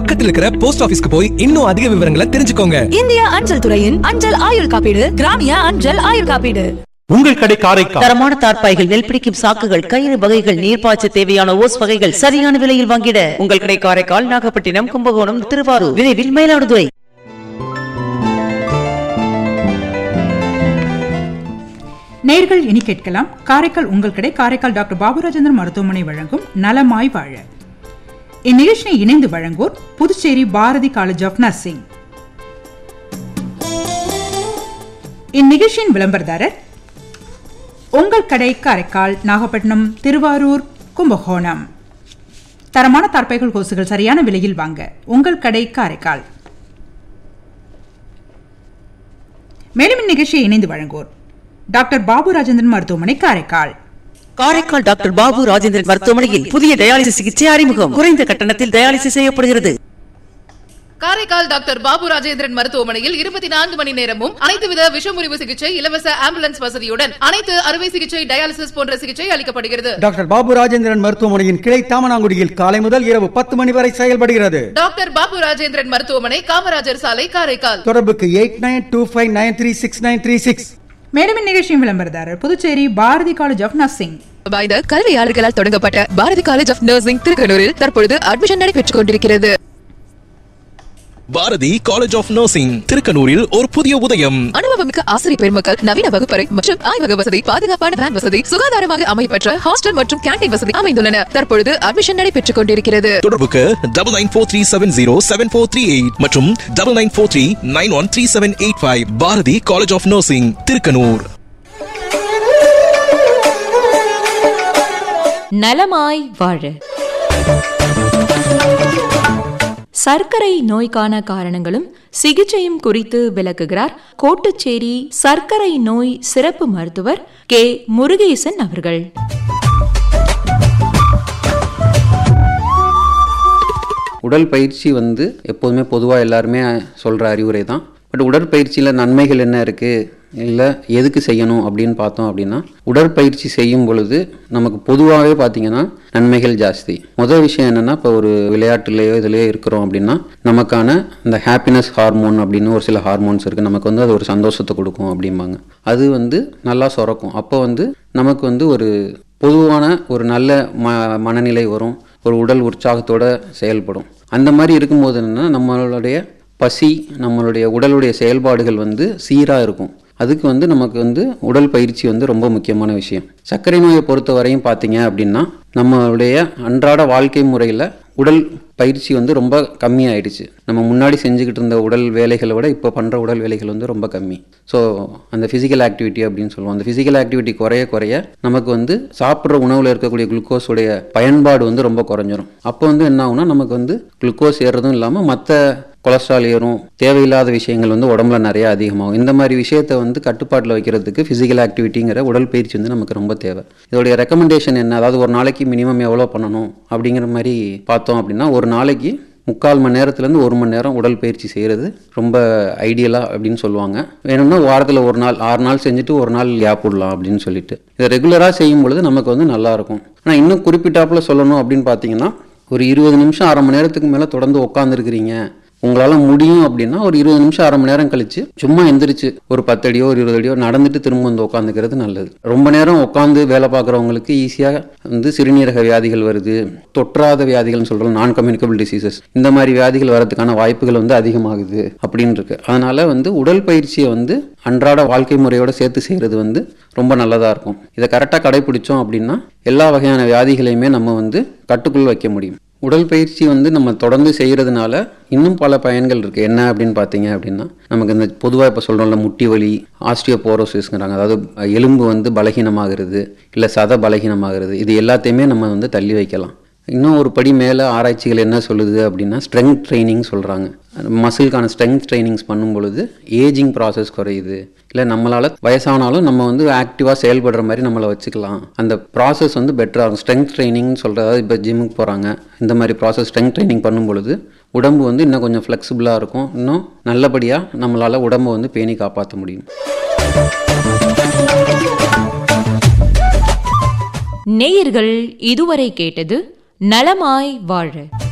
பக்கத்துல இருக்கிற போஸ்ட் ஆபீஸ்க்கு போய் இன்னும் அதிக விவரங்களை தெரிஞ்சுக்கோங்க இந்திய அஞ்சல் துறையின் அஞ்சல் ஆயுள் காப்பீடு கிராமிய அஞ்சல் ஆயுள் காப்பீடு உங்கள் கடை காரைக்கால் தரமான தார்ப்பாய்கள் நெல் பிடிக்கும் சாக்குகள் கயிறு வகைகள் நீர்ப்பாய்ச்ச தேவையான ஓஸ் வகைகள் சரியான விலையில் வாங்கிட உங்கள் கடை காரைக்கால் நாகப்பட்டினம் கும்பகோணம் திருவாரூர் விரைவில் மயிலாடுதுறை நேர்கள் இனி கேட்கலாம் காரைக்கால் உங்கள் கடை காரைக்கால் டாக்டர் பாபுராஜேந்திரன் மருத்துவமனை வழங்கும் நலமாய் வாழ இந்நிகழ்ச்சியை இணைந்து வழங்குவோர் Puducherry Bharathi college of nursing இந்நிகழ்ச்சியின் விளம்பரதாரர் உங்கள் கடை காரைக்கால் நாகப்பட்டினம் திருவாரூர் கும்பகோணம் தரமான தற்பைகள் கோசுகள் சரியான விலையில் வாங்க உங்கள் கடை காரைக்கால் மேலும் இந்நிகழ்ச்சியை இணைந்து வழங்குவோர் டாக்டர் பாபு ராஜேந்திரன் மருத்துவமனை காரைக்கால் காரைக்கால் டாக்டர் பாபு ராஜேந்திரன் மருத்துவமனையில் புதிய டயாலிசிஸ் சிகிச்சை அறிமுகம் குறைந்த கட்டணத்தில் டயாலிசிஸ் செய்யப்படுகிறது காரைக்கால் டாக்டர் பாபு ராஜேந்திரன் மருத்துவமனையில் இருபத்தி நான்கு மணி நேரமும் அனைத்து வித விஷமுறிவு சிகிச்சை இலவச ஆம்புலன்ஸ் வசதியுடன் அனைத்து அறுவை சிகிச்சை டயாலிசிஸ் போன்ற சிகிச்சை அளிக்கப்படுகிறது டாக்டர் பாபு ராஜேந்திரன் மருத்துவமனையின் கிளை தாமனாங்குடியில் காலை முதல் இரவு பத்து மணி வரை செயல்படுகிறது டாக்டர் பாபு ராஜேந்திரன் மருத்துவமனை காமராஜர் சாலை காரைக்கால் தொடர்புக்கு eight nine two five nine three six nine three six மேலும் இந்நிகழ்ச்சியின் விளம்பரதாரர் Puducherry Bharathi college of nursing வாய்ந்த கல்வியாளர்களால் தொடங்கப்பட்ட பாரதி காலேஜ் ஆஃப் நர்சிங் திருக்கனூரில் தற்பொழுது அட்மிஷன் நடைபெற்றுக் கொண்டிருக்கிறது பாரதி காலேஜ் ஆஃப் நர்சிங் திருக்கனூரில் ஒரு புதிய உதயம் அனுபவமிக்க ஆசிரியர் பெருமக்கள் நவீன வகுப்பறை மற்றும் ஆய்வக வசதி பாதுகாப்பான வேன் வசதி சுகாதாரமாக அமைப்பற்ற ஹாஸ்டல் மற்றும் கேண்டீன் வசதி அமைந்துள்ளன தற்பொழுது அட்மிஷன் நடைபெற்றுக் கொண்டிருக்கிறது தொடர்புக்கு double nine four three seven zero seven four three eight மற்றும் double nine four three nine one three seven eight five Bharathi college of nursing Thirukkanur நலமாய் வாழ சர்க்கரை நோய்க்கான காரணங்களும் சிகிச்சையும் குறித்து விளக்குகிறார் கோட்டுச்சேரி சர்க்கரை நோய் சிறப்பு மருத்துவர் கே முருகேசன் அவர்கள் உடல் பயிற்சி வந்து எப்போதுமே பொதுவாக எல்லாருமே சொல்கிற அறிவுரை தான் பட் உடற்பயிற்சியில் நன்மைகள் என்ன இருக்குது இல்லை எதுக்கு செய்யணும் அப்படின்னு பார்த்தோம் அப்படின்னா உடற்பயிற்சி செய்யும் பொழுது நமக்கு பொதுவாகவே பார்த்தீங்கன்னா நன்மைகள் ஜாஸ்தி முதல் விஷயம் என்னென்னா இப்போ ஒரு விளையாட்டுலேயோ இதுலேயோ இருக்கிறோம் அப்படின்னா நமக்கான இந்த ஹாப்பினஸ் ஹார்மோன் அப்படின்னு ஒரு சில ஹார்மோன்ஸ் இருக்குது நமக்கு வந்து அது ஒரு சந்தோஷத்தை கொடுக்கும் அப்படிம்பாங்க அது வந்து நல்லா சுரக்கும் அப்போ வந்து நமக்கு வந்து ஒரு பொதுவான ஒரு நல்ல ம மனநிலை வரும் ஒரு உடல் உற்சாகத்தோட செயல்படும் அந்த மாதிரி இருக்கும்போது என்னென்னா நம்மளுடைய பசி நம்மளுடைய உடலுடைய செயல்பாடுகள் வந்து சீராக இருக்கும் அதுக்கு வந்து நமக்கு வந்து உடல் பயிற்சி வந்து ரொம்ப முக்கியமான விஷயம் சர்க்கரை நோயை பொறுத்த வரையும் பார்த்தீங்க அப்படின்னா நம்மளுடைய அன்றாட வாழ்க்கை முறையில் உடல் பயிற்சி வந்து ரொம்ப கம்மியாயிடுச்சு நம்ம முன்னாடி செஞ்சுக்கிட்டு இருந்த உடல் வேலைகளை விட இப்போ பண்ணுற உடல் வேலைகள் வந்து ரொம்ப கம்மி ஸோ அந்த ஃபிசிக்கல் ஆக்டிவிட்டி அப்படின்னு சொல்லுவோம் அந்த ஃபிசிக்கல் ஆக்டிவிட்டி குறைய குறைய நமக்கு வந்து சாப்பிட்ற உணவில் இருக்கக்கூடிய குளுக்கோஸுடைய பயன்பாடு வந்து ரொம்ப குறைஞ்சிரும் அப்போ வந்து என்ன ஆகும்னா நமக்கு வந்து குளுக்கோஸ் ஏறுறதும் இல்லாமல் மற்ற கொலஸ்ட்ரால் ஏறும் தேவையில்லாத விஷயங்கள் வந்து உடம்புல நிறைய அதிகமாகும் இந்த மாதிரி விஷயத்தை வந்து கட்டுப்பாட்டில் வைக்கிறதுக்கு ஃபிசிக்கல் ஆக்டிவிட்டிங்கிற உடற்பயிற்சி வந்து நமக்கு ரொம்ப தேவை இதோடைய ரெக்கமெண்டேஷன் என்ன அதாவது ஒரு நாளைக்கு மினிமம் எவ்வளோ பண்ணணும் அப்படிங்கிற மாதிரி பார்த்தோம் அப்படின்னா ஒரு நாளைக்கு முக்கால் மணி நேரத்துலேருந்து ஒரு மணி நேரம் உடற்பயிற்சி செய்கிறது ரொம்ப ஐடியலாக அப்படின்னு சொல்லுவாங்க வேணும்னா வாரத்தில் ஒரு நாள் ஆறு நாள் செஞ்சுட்டு ஒரு நாள் கேப் விடலாம் அப்படின்னு சொல்லிட்டு இதை ரெகுலராக செய்யும் பொழுது நமக்கு வந்து நல்லாயிருக்கும் ஆனால் இன்னும் குறிப்பிட்டாப்புல சொல்லணும் அப்படின்னு பார்த்தீங்கன்னா ஒரு இருபது நிமிஷம் அரை மணி நேரத்துக்கு மேலே தொடர்ந்து உட்காந்துருக்கிறீங்க உங்களால் முடியும் அப்படின்னா ஒரு இருபது நிமிஷம் அரை மணி நேரம் கழிச்சு சும்மா எந்திரிச்சு ஒரு பத்து அடியோ ஒரு இருபது அடியோ நடந்துட்டு திரும்ப வந்து உட்காந்துக்கிறது நல்லது ரொம்ப நேரம் உட்காந்து வேலை பார்க்குறவங்களுக்கு ஈஸியாக வந்து சிறுநீரக வியாதிகள் வருது தொற்றாத வியாதிகள்னு சொல்கிறோம் நான் கம்யூனிகபிள் டிசீசஸ் இந்த மாதிரி வியாதிகள் வரதுக்கான வாய்ப்புகள் வந்து அதிகமாகுது அப்படின்னு இருக்கு அதனால வந்து உடல் பயிற்சியை வந்து அன்றாட வாழ்க்கை முறையோட சேர்த்து செய்கிறது வந்து ரொம்ப நல்லதாக இருக்கும் இதை கரெக்டாக கடைபிடிச்சோம் அப்படின்னா எல்லா வகையான வியாதிகளையுமே நம்ம வந்து கட்டுக்குள் வைக்க முடியும் உடல் பயிற்சி வந்து நம்ம தொடர்ந்து செய்கிறதுனால இன்னும் பல பயன்கள் இருக்குது என்ன அப்படின்னு பார்த்தீங்க அப்படின்னா நமக்கு இந்த பொதுவாக இப்போ சொல்கிறோம்ல முட்டி வலி ஆஸ்டியோபோரோசிஸ்ங்கிறாங்க அதாவது எலும்பு வந்து பலகீனமாகிறது இல்லை சத பலகீனமாகிறது இது எல்லாத்தையுமே நம்ம வந்து தள்ளி வைக்கலாம் இன்னும் ஒரு படி மேலே ஆராய்ச்சிகள் என்ன சொல்லுது அப்படின்னா ஸ்ட்ரென்த் ட்ரைனிங் சொல்கிறாங்க மசிலுக்கான ஸ்ட்ரென்த் ட்ரைனிங்ஸ் பண்ணும் பொழுது ஏஜிங் ப்ராசஸ் குறையுது இல்லை நம்மளால் வயசானாலும் நம்ம வந்து ஆக்டிவாக செயல்படுற மாதிரி நம்மளை வச்சுக்கலாம் அந்த ப்ராசஸ் வந்து பெட்டராக இருக்கும் ஸ்ட்ரென்த் ட்ரைனிங் சொல்கிறது இப்போ ஜிம்முக்கு போகிறாங்க இந்த மாதிரி ப்ராசஸ் ஸ்ட்ரென்த் ட்ரைனிங் பண்ணும் பொழுது உடம்பு வந்து இன்னும் கொஞ்சம் ஃப்ளெக்சிபிளாக இருக்கும் இன்னும் நல்லபடியாக நம்மளால் உடம்பை வந்து பேணி காப்பாற்ற முடியும் நேயர்கள் இதுவரை கேட்டது நலமாய் வாழ